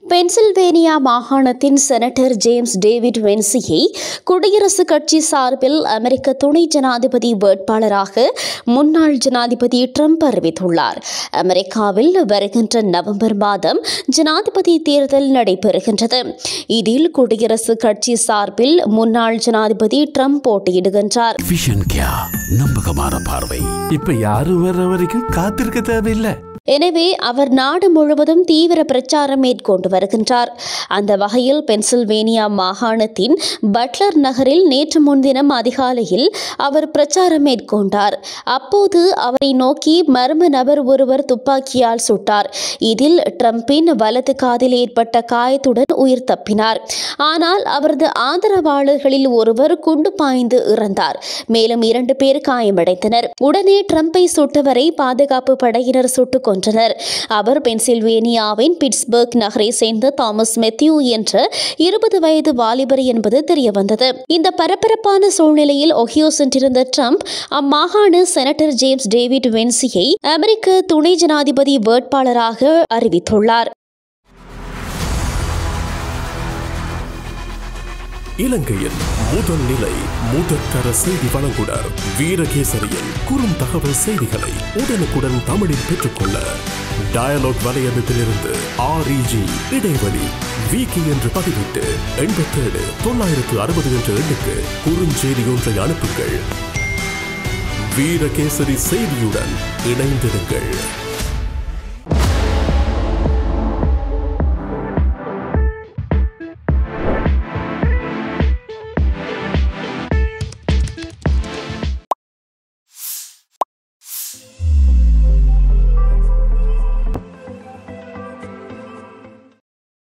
Pennsylvania மாகாணத்தின் senator James David வென்சியை குடியரசுக் கட்சி சார்பில் அமெரிக்க துணை ஜனாதிபதி வேட்பாளராக முன்னாள் ஜனாதிபதி ட்ரம்ப் அறிவித்துள்ளார் அமெரிக்காவில் வருகின்ற நவம்பர் மாதம் ஜனாதிபதி தேர்தல் நடைபெறுகின்றது இதில் குடியரசுக் கட்சி சார்பில் முன்னாள் ஜனாதிபதி ட்ரம்ப் போட்டியிடுகின்றார் விஷன் கியா நம்பகமான பார்வை இப்ப யாரும் வர்ற வரைக்கும் காத்திருக்க தேவையில்லை எனவே அவர் நாடு முழுவதும் தீவிர பிரச்சாரம் மேற்கொண்டு வருகின்றார் அந்த வகையில் பென்சில்வேனியா மாகாணத்தின் பட்லர் நகரில் நேற்று முன்தினம் அதிகாலையில் அவர் பிரச்சாரம் மேற்கொண்டார் அப்போது அவரை நோக்கி மர்ம நபர் ஒருவர் துப்பாக்கியால் சுட்டார் இதில் ட்ரம்பின் வலது காதில் ஏற்பட்ட காயத்துடன் உயிர் தப்பினார் ஆனால் அவரது ஆதரவாளர்களில் ஒருவர் குண்டு பாய்ந்து இறந்தார் மேலும் இரண்டு பேர் காயமடைந்தனர் உடனே ட்ரம்பை சுட்டவரை பாதுகாப்பு படையினர் சுட்டுக் கொன்றனர் அவர் பென்சில்வேனியாவின் பிட்ஸ்பர்க் நகரை சேர்ந்த தாமஸ் மெத்யூ என்ற இருபது வயது வாலிபர் என்பது தெரியவந்தது இந்த பரபரப்பான சூழ்நிலையில் ஒஹியோ சென்றிருந்த ட்ரம்ப் அம்மாகாண செனட்டர் ஜேம்ஸ் டேவிட் வென்சியை அமெரிக்க துணை ஜனாதிபதி வேட்பாளராக அறிவித்துள்ளார் இலங்கையின் முதல் நிலை முதற்கர செய்தி வழங்குனர் வீரகேசரியின் குறும் தகவல் செய்திகளை உடனுக்குடன் தமிழில் பெற்றுக்கொள்ள டயலாக் வலையமைப்பிலிருந்து ஆர்இஜி இடைவெளி வீக்கி என்று பதிவிட்டு எண்பத்தேழு தொள்ளாயிரத்து அறுபது என்ற எண்ணுக்கு குறுஞ்செய்தி ஒன்றை அனுப்புங்கள் வீரகேசரி செய்தியுடன் இணைந்திருங்கள்